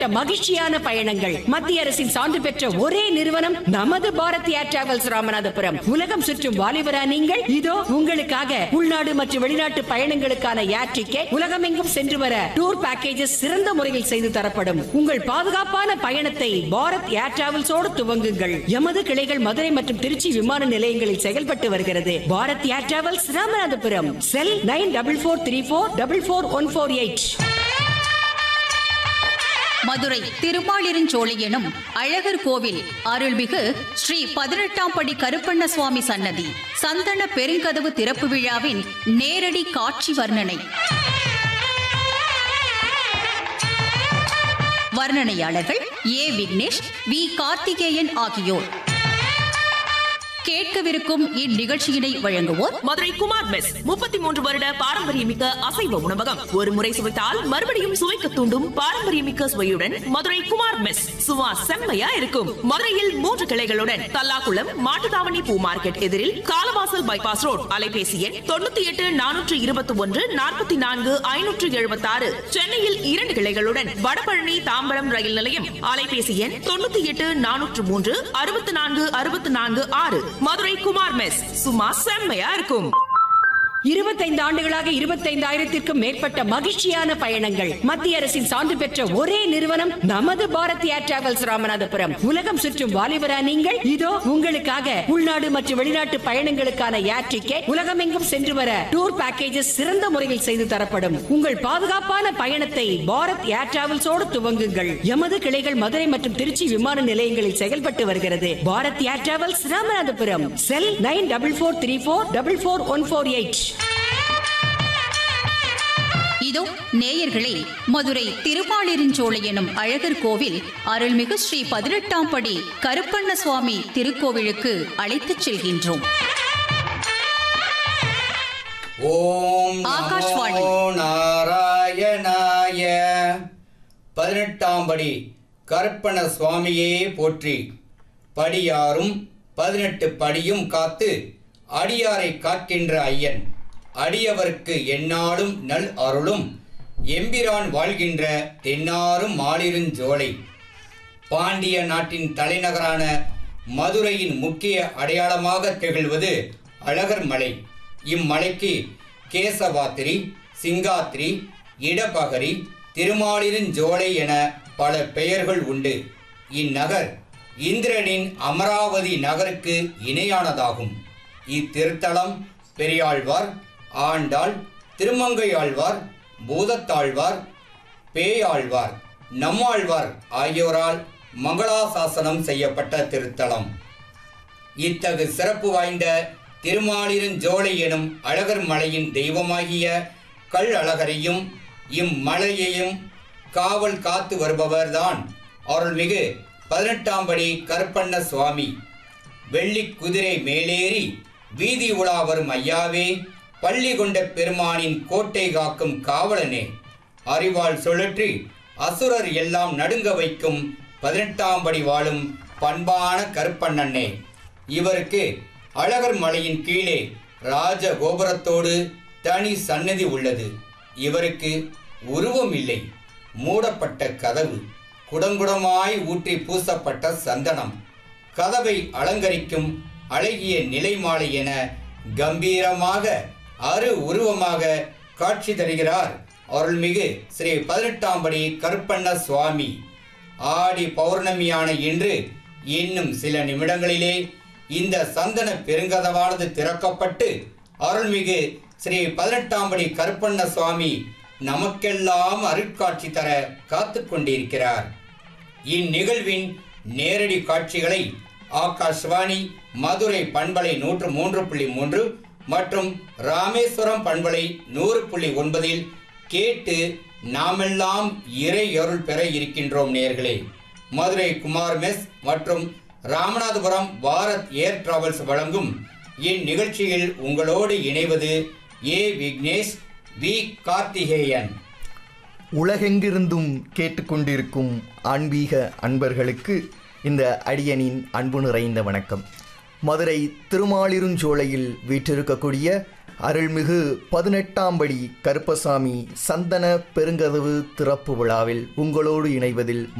மகிழ்ச்சியான பயணங்கள் மத்திய அரசின் சான்று பெற்ற ஒரே நிறுவனம் நமது பாரத் ஏர் டிராவல்ஸ் ராமநாதபுரம் உலகம் சுற்றும் வாலிபரா நீங்கள் இதோ உங்களுக்காக உள்நாடு மற்றும் வெளிநாட்டு பயணங்களுக்கான ஏர் டிக்கெட் உலகமெங்கும் சென்று வர டூர் பேக்கேஜஸ் சிறந்த முறையில் செய்து தரப்படும் உங்கள் பாதுகாப்பான பயணத்தை பாரத் ஏர் டிராவல்ஸோடு துவங்குங்கள் எமது கிளைகள் மதுரை மற்றும் திருச்சி விமான நிலையங்களில் செயல்பட்டு வருகிறது Bharat Air Travels Ramanathapuram cell nine double four three four double four one four eight Madurai Thirumalirunjolai எனும் அழகர் கோவில் அருள்மிகு ஸ்ரீ பதினெட்டாம் படி கருப்பண்ண சுவாமி சன்னதி சந்தன பெருங்கதவு திறப்பு விழாவின் நேரடி காட்சி வர்ணனை வர்ணனையாளர்கள் ஏ விக்னேஷ் வி கார்த்திகேயன் ஆகியோர் கேட்கவிருக்கும் இந்நிகழ்ச்சியினை வழங்குவோர் மதுரை குமார் மெஸ் முப்பத்தி மூன்று வருட பாரம்பரியமிக்க அசைவ உணவகம் ஒரு முறை சுவைத்தால் மறுபடியும் சுவைக்க தூண்டும் பாரம்பரியமிக்க சுவையுடன் மதுரை குமார் மெஸ் சுவா செம்மையா இருக்கும் மதுரையில் மூன்று கிளைகளுடன் தல்லாக்குளம் மாட்டுத்தாவணி பூ மார்க்கெட் எதிரில் காலவாசல் பைபாஸ் ரோட் அலைபேசி எண் தொண்ணூத்தி எட்டு நானூற்று இருபத்தி ஒன்று நாற்பத்தி நான்கு ஐநூற்று எழுபத்தி ஆறு சென்னையில் இரண்டு கிளைகளுடன் வடபழனி தாம்பரம் ரயில் நிலையம் அலைபேசி எண் தொண்ணூத்தி எட்டு நானூற்று மூன்று அறுபத்தி நான்கு அறுபத்தி நான்கு ஆறு மதுரை குமார் மெஸ் சும்மா செம்மையா இருக்கும் இருபத்தைந்து ஆண்டுகளாக இருபத்தைந்தாயிரத்திற்கும் மேற்பட்ட மகிழ்ச்சியான பயணங்கள் மத்திய அரசின் சான்று பெற்ற ஒரே நிறுவனம் நமது பாரத் ஏர் டிராவல்ஸ் ராமநாதபுரம் உலகம் சுற்றும் வாலிபரா நீங்கள் இதோ உங்களுக்காக உள்நாடு மற்றும் வெளிநாட்டு பயணங்களுக்கான ஏர் டிக்கெட் உலகமெங்கும் சென்று வர டூர் பேக்கேஜஸ் சிறந்த முறையில் செய்து தரப்படும் உங்கள் பாதுகாப்பான பயணத்தை பாரத் ஏர் டிராவல்ஸோடு துவங்குங்கள் எமது கிளைகள் மதுரை மற்றும் திருச்சி விமான நிலையங்களில் செயல்பட்டு வருகிறது Bharat Air Travels Ramanathapuram cell nine double four three four double four one four eight இதோ நேயர்களே மதுரை திருமாலிருஞ்சோலை எனும் அழகர் கோவில் அருள்மிகு ஸ்ரீ பதினெட்டாம் படி கருப்பண்ண சுவாமி திருக்கோவிலுக்கு அழைத்துச் செல்கின்றோம் ஓம் ஆகாஷ்வாணி. நமோ நாராயணாய பதினெட்டாம் படி கருப்பண சுவாமியே போற்றி படியாரும் பதினெட்டு படியும் காத்து அடியாரை காக்கின்ற ஐயன் அடியவருக்கு எந்நாளும் நல் அருளும் எம்பிரான் வாழ்கின்ற தென்னாரும் மாலிருஞ்சோலை பாண்டிய நாட்டின் தலைநகரான மதுரையின் முக்கிய அடையாளமாக திகழ்வது அழகர் மலை இம்மலைக்கு கேசவாத்திரி சிங்காத்திரி இடபகரி திருமாலிருஞ்சோலை என பல பெயர்கள் உண்டு இந்நகர் இந்திரனின் அமராவதி நகருக்கு இணையானதாகும் இத்திருத்தலம் பெரியாழ்வார் ஆண்டாள் திருமங்கையாழ்வார் பூதத்தாழ்வார் பேயாழ்வார் நம்மாழ்வார் ஆகியோரால் மங்களாசாசனம் செய்யப்பட்ட திருத்தலம் இத்தகு சிறப்பு வாய்ந்த திருமாலிருஞ்சோலை எனும் அழகர் மலையின் தெய்வமாகிய கல் அழகரையும் இம்மலையையும் காவல் காத்து வருபவர்தான் அருள்மிகு பதினெட்டாம் படி கருப்பண்ண சுவாமி வெள்ளி குதிரை மேலேறி வீதி உலா வரும் ஐயாவே பள்ளி கொண்ட பெருமானின் கோட்டை காக்கும் காவலனே அறிவாள் சுழற்றி அசுரர் எல்லாம் நடுங்க வைக்கும் பதினெட்டாம் படி வாழும் பண்பான கருப்பண்ணனே இவருக்கு அழகர் மலையின் கீழே ராஜ கோபுரத்தோடு தனி சன்னதி உள்ளது இவருக்கு உருவம் இல்லை மூடப்பட்ட கதவு குடங்குடமாய் ஊற்றி பூசப்பட்ட சந்தனம் கதவை அலங்கரிக்கும் அழகிய நிலைமாலை என கம்பீரமாக அரு உருவமாக காட்சி தருகிறார் அருள்மிகு ஸ்ரீ பதினெட்டாம் படி கருப்பண்ண சுவாமி ஆடி பௌர்ணமியான இன்று இன்னும் சில நிமிடங்களிலே இந்த சந்தன பெருங்கதவானது திறக்கப்பட்டு அருள்மிகு ஸ்ரீ பதினெட்டாம் படி கருப்பண்ண சுவாமி நமக்கெல்லாம் அருட்காட்சி தர காத்து கொண்டிருக்கிறார் இந்நிகழ்வின் நேரடி காட்சிகளை ஆகாஷ்வாணி மதுரை பண்பலை நூற்று மூன்று புள்ளி மூன்று மற்றும் ராமேஸ்வரம் பண்பலை நூறு புள்ளி ஒன்பதில் கேட்டு நாமெல்லாம் இறை அருள் பெற இருக்கின்றோம் நேர்களே மதுரை குமார் மெஸ் மற்றும் ராமநாதபுரம் பாரத் ஏர் டிராவல்ஸ் வழங்கும் இந்நிகழ்ச்சியில் உங்களோடு இணைவது ஏ விக்னேஷ் வி கார்த்திகேயன் உலகெங்கிருந்தும் கேட்டுக்கொண்டிருக்கும் ஆன்மீக அன்பர்களுக்கு இந்த அடியனின் அன்பு நிறைந்த வணக்கம் மதுரை திருமாலிருஞ்சோலையில் வீற்றிருக்கக்கூடிய அருள்மிகு பதினெட்டாம் படி கருப்பசாமி சந்தன பெருங்கதவு திறப்பு விழாவில் உங்களோடு இணைவதில்